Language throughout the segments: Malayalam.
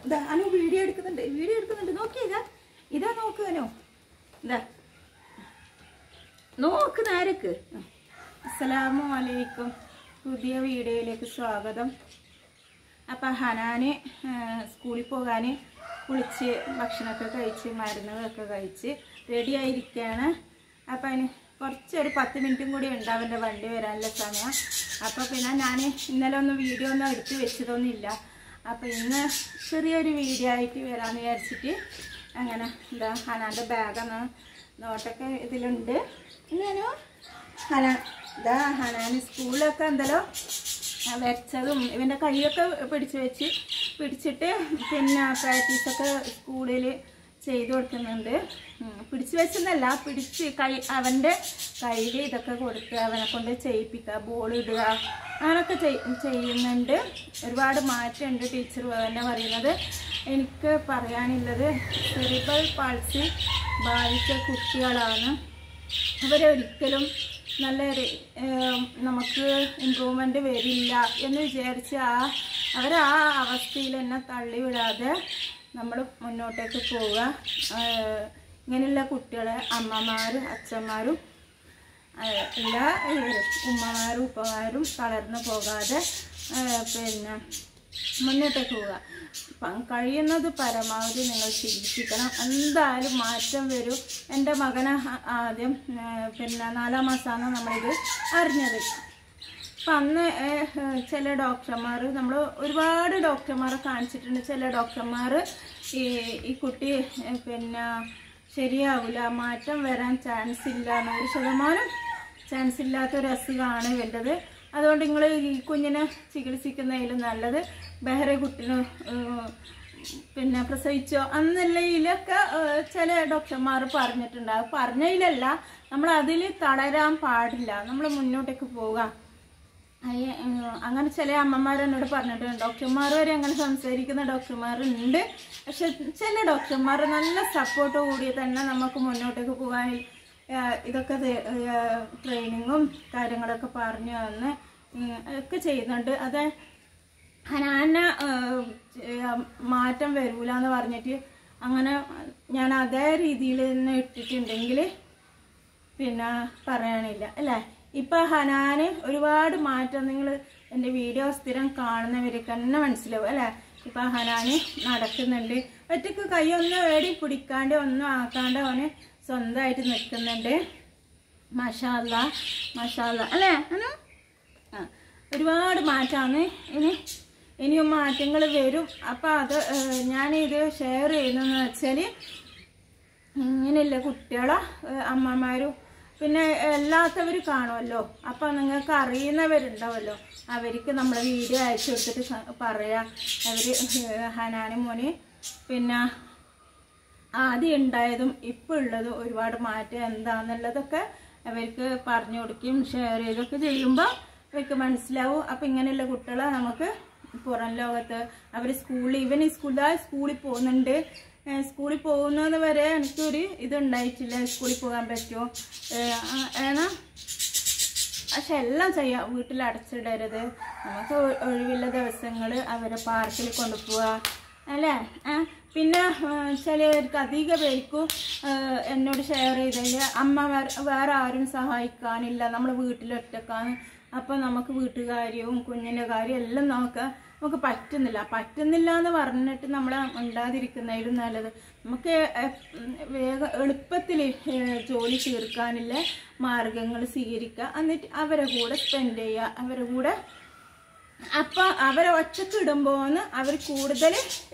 ഇതാ അനു വീഡിയോ എടുക്കുന്നുണ്ട് വീഡിയോ എടുക്കുന്നുണ്ട് നോക്കിയതാ ഇതാ നോക്ക് അനു ഇതാ നോക്ക് നേരക്ക് അസ്സലാമു അലൈക്കും പുതിയ വീഡിയോയിലേക്ക് സ്വാഗതം അപ്പം ഹനാന് ആ, സ്കൂളിൽ പോകാൻ കുളിച്ച് ഭക്ഷണമൊക്കെ കഴിച്ച് മരുന്നുകളൊക്കെ കഴിച്ച് റെഡി ആയിരിക്കുകയാണ് അപ്പം അതിന് കുറച്ചൊരു പത്ത് മിനിറ്റും കൂടി ഉണ്ട് അവൻ്റെ വണ്ടി വരാനുള്ള സമയം അപ്പോൾ പിന്നെ ഞാൻ ഇന്നലെ ഒന്നും വീഡിയോ ഒന്നും എടുത്ത് വെച്ചതൊന്നുമില്ല അപ്പോൾ ഇന്ന് ചെറിയൊരു വീഡിയോ ആയിട്ട് വരാമെന്ന് വിചാരിച്ചിട്ട് അങ്ങനെ എന്താ ഹനാൻ്റെ ബാഗൊന്ന് നോട്ടൊക്കെ ഇതിലുണ്ട് ഞാനോ ഹനാ ഇതാ ഹനാൻ സ്കൂളിലൊക്കെ എന്തല്ലോ ആ, വെച്ചതും ഇവൻ്റെ കൈയൊക്കെ പിടിച്ച് വെച്ച് പിടിച്ചിട്ട് പിന്നെ പ്രാക്ടീസൊക്കെ സ്കൂളിൽ ചെയ്തു കൊടുക്കുന്നുണ്ട് ഉം, പിടിച്ച് വെച്ചെന്നല്ല പിടിച്ച് കൈ അവൻ്റെ കയ്യിൽ ഇതൊക്കെ കൊടുത്ത് അവനെ കൊണ്ട് ചെയ്യിപ്പിക്കുക ബോൾ ഇടുക അങ്ങനൊക്കെ ചെയ് ചെയ്യുന്നുണ്ട് ഒരുപാട് മാറ്റമുണ്ട് ടീച്ചർ തന്നെ പറയുന്നത് എനിക്ക് പറയാനുള്ളത് സെറിബൽ പാൾസി ബാധിച്ച കുട്ടികളാണ് അവരൊരിക്കലും നല്ല ഒരു, ഏം, നമുക്ക് ഇമ്പ്രൂവ്മെൻ്റ് വരില്ല എന്ന് വിചാരിച്ച് ആ അവർ ആ അവസ്ഥയിൽ തന്നെ തള്ളിവിടാതെ നമ്മൾ മുന്നോട്ടേക്ക് പോവുക ഏഹ്, ഇങ്ങനെയുള്ള കുട്ടികളെ അമ്മമാരും അച്ഛന്മാരും ഏഹ്, എല്ലാ ഏഹ്, ഉമ്മമാരും ഉപ്പമാരും തളർന്നു പോകാതെ ഏഹ്, പിന്നെ മുന്നോട്ടേക്ക് പോവുക പ- കഴിയുന്നത് പരമാവധി നിങ്ങൾ ചികിത്സിക്കണം എന്തായാലും മാറ്റം വരും എൻ്റെ മകനെ ആ- ആദ്യം ഏഹ്, പിന്നെ നാലാം മാസമാണ് നമ്മളിത് അറിഞ്ഞത് അപ്പം അന്ന് ഏഹ്, ഏഹ്, ചില ഡോക്ടർമാർ നമ്മൾ ഒരുപാട് ഡോക്ടർമാരെ കാണിച്ചിട്ടുണ്ട് ചില ഡോക്ടർമാർ ഈ ഈ കുട്ടി ഏഹ്, പിന്നെ ശരിയാവില്ല മാറ്റം വരാൻ ചാൻസ് ഇല്ല നൂറ് ശതമാനം ചാൻസ് ഇല്ലാത്തൊരു അസുഖമാണ് വേണ്ടത് അതുകൊണ്ട് നിങ്ങൾ ഈ കുഞ്ഞിനെ ചികിത്സിക്കുന്നതിലും നല്ലത് വേറെ കുട്ടിന് ഏഹ്, പിന്നെ പ്രസവിച്ചോ അന്നല്ല ഇതിലൊക്കെ ഏഹ്, ചില ഡോക്ടർമാർ പറഞ്ഞിട്ടുണ്ടാകും പറഞ്ഞതിലല്ല നമ്മൾ അതിൽ തളരാൻ പാടില്ല നമ്മൾ മുന്നോട്ടേക്ക് പോവുക അയ്യ, ഏഹ്, അങ്ങനെ ചില അമ്മമാർ എന്നോട് പറഞ്ഞിട്ടുണ്ട് ഡോക്ടർമാർ വരെ അങ്ങനെ സംസാരിക്കുന്ന ഡോക്ടർമാരുണ്ട് പക്ഷെ ചില ഡോക്ടർമാർ നല്ല സപ്പോർട്ട് കൂടി തന്നെ നമുക്ക് മുന്നോട്ടേക്ക് പോകാൻ ഏഹ്, ഇതൊക്കെ ട്രെയിനിങ്ങും കാര്യങ്ങളൊക്കെ പറഞ്ഞു തന്ന് ഉം, ഒക്കെ ചെയ്യുന്നുണ്ട് അത് ഹനാന മാറ്റം വരൂല എന്ന് പറഞ്ഞിട്ട് അങ്ങനെ ഞാൻ അതേ രീതിയിൽ തന്നെ ഇട്ടിട്ടുണ്ടെങ്കിൽ പിന്നെ പറയാനില്ല അല്ലേ ഇപ്പൊ ഹനാന് ഒരുപാട് മാറ്റം നിങ്ങൾ എൻ്റെ വീഡിയോ സ്ഥിരം കാണുന്നവർക്ക് തന്നെ മനസ്സിലാവും അല്ലേ ഇപ്പൊ ഹനാന് നടക്കുന്നുണ്ട് ഒറ്റക്ക് കൈയൊന്നും വേടി പിടിക്കാണ്ട് ഒന്നും ആക്കാണ്ട് അവന് സ്വന്തമായിട്ട് നിൽക്കുന്നുണ്ട് മഷാല്ല മഷാല്ല അല്ലേ അനു? ആ ഒരുപാട് മാറ്റമാണ് ഇനി ഇനിയും മാറ്റങ്ങൾ വരും അപ്പം അത് ഏഹ്, ഞാനിത് ഷെയർ ചെയ്യുന്നതെന്ന് വെച്ചാൽ ഇങ്ങനെയുള്ള കുട്ടികളെ ഏഹ്, അമ്മമാരും പിന്നെ എല്ലാത്തവരും കാണുമല്ലോ അപ്പം നിങ്ങൾക്ക് അറിയുന്നവരുണ്ടാവുമല്ലോ അവർക്ക് നമ്മൾ വീഡിയോ അയച്ചു കൊടുത്തിട്ട് സ- പറയാം അവർ ഹനാനും മോന് പിന്നെ ആദ്യം ഉണ്ടായതും ഇപ്പോൾ ഉള്ളതും ഒരുപാട് മാറ്റം എന്താണെന്നുള്ളതൊക്കെ അവർക്ക് പറഞ്ഞു കൊടുക്കുകയും ഷെയർ ചെയ്തൊക്കെ ചെയ്യുമ്പോൾ അവർക്ക് മനസ്സിലാവും അപ്പം ഇങ്ങനെയുള്ള കുട്ടികളെ നമുക്ക് പുറം ലോകത്ത് അവർ സ്കൂളിൽ ഇവൻ ഈ സ്കൂളിൽ സ്കൂളിൽ പോകുന്നുണ്ട് ഏഹ് സ്കൂളിൽ പോകുന്നത് വരെ എനിക്കൊരു ഇതുണ്ടായിട്ടില്ല സ്കൂളിൽ പോകാൻ പറ്റുമോ ഏഹ് ആ- ഏന്നാ പക്ഷെ എല്ലാം ചെയ്യാം വീട്ടിൽ അടച്ചിടരുത് നമുക്ക് ഒ- ഒഴിവുള്ള ദിവസങ്ങൾ അവരെ പാർക്കിൽ കൊണ്ടുപോവുക അല്ലേ ആ, പിന്നെ ആ, ചിലർക്ക് അധിക പേർക്കും ആ, എന്നോട് ഷെയർ ചെയ്തതിൽ അമ്മ വേറെ- വേറെ ആരും സഹായിക്കാനില്ല നമ്മൾ വീട്ടിലൊറ്റക്കാണ് അപ്പം നമുക്ക് വീട്ടുകാര്യവും കുഞ്ഞിൻ്റെ കാര്യം എല്ലാം നോക്കാൻ നമുക്ക് പറ്റുന്നില്ല പറ്റുന്നില്ല എന്ന് പറഞ്ഞിട്ട് നമ്മൾ ഉണ്ടാതിരിക്കുന്നതിലും നല്ലത് നമുക്ക് എ- ഉം, വേഗം എളുപ്പത്തിൽ ജോലി തീർക്കാനുള്ള മാർഗങ്ങൾ സ്വീകരിക്കുക എന്നിട്ട് അവരെ കൂടെ സ്പെൻഡ് ചെയ്യുക അവരെ കൂടെ അപ്പൊ അവരെ ഒറ്റക്ക് ഇടുമ്പോന്ന് അവർ കൂടുതൽ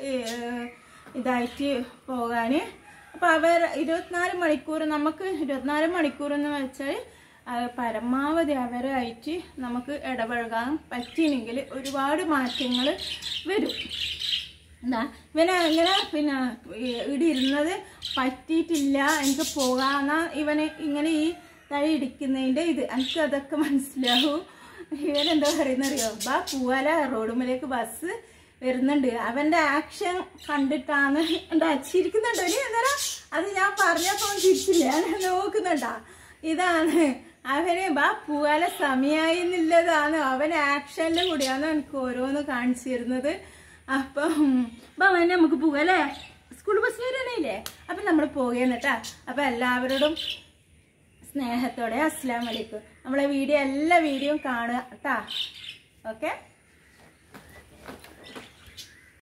ഇതായിട്ട് പോകാന് അപ്പൊ അവർ ഇരുപത്തിനാല് മണിക്കൂർ നമുക്ക് ഇരുപത്തിനാല് മണിക്കൂർ എന്ന് വെച്ചാൽ ആ, പരമാവധി അവരായിട്ട് നമുക്ക് ഇടപഴകാൻ പറ്റിയില്ലെങ്കിൽ ഒരുപാട് മാറ്റങ്ങൾ വരും എന്താ ഇവനെ ഇങ്ങനെ പിന്നെ ഇവിടെ ഇരുന്നത് പറ്റിയിട്ടില്ല എനിക്ക് പോകാന്ന ഇവന് ഇങ്ങനെ ഈ തഴ ഇടിക്കുന്നതിൻ്റെ ഇത് എനിക്ക് അതൊക്കെ മനസ്സിലാവും ഇവൻ എന്താ പറയുന്നറിയോ ബാ പൂവാല റോഡുമലേക്ക് ബസ് വരുന്നുണ്ട് അവന്റെ ആക്ഷൻ കണ്ടിട്ടാണ് എന്താ ചിരിക്കുന്നുണ്ടോ ഇനി എന്താ അത് ഞാൻ പറഞ്ഞപ്പോ അവൻ ചിരിച്ചില്ല ഞാൻ നോക്കുന്നുണ്ടാ ഇതാണ് അവന് ബാ പൂവാല സമയായി എന്നുള്ളതാണ് അവൻ ആക്ഷനിൽ കൂടിയാണ് എനിക്ക് ഓരോന്ന് കാണിച്ചു തരുന്നത് അപ്പം ബാ തന്നെ നമുക്ക് പോകാം അല്ലേ സ്കൂൾ ബസ് വരാനില്ലേ അപ്പൊ നമ്മൾ പോകുകയെന്ന് കേട്ടാ അപ്പൊ എല്ലാവരോടും സ്നേഹത്തോടെ അസ്സലാം വലൈക്കും നമ്മളെ വീഡിയോ എല്ലാ വീഡിയോയും കാണുക കേട്ടാ ഓക്കെ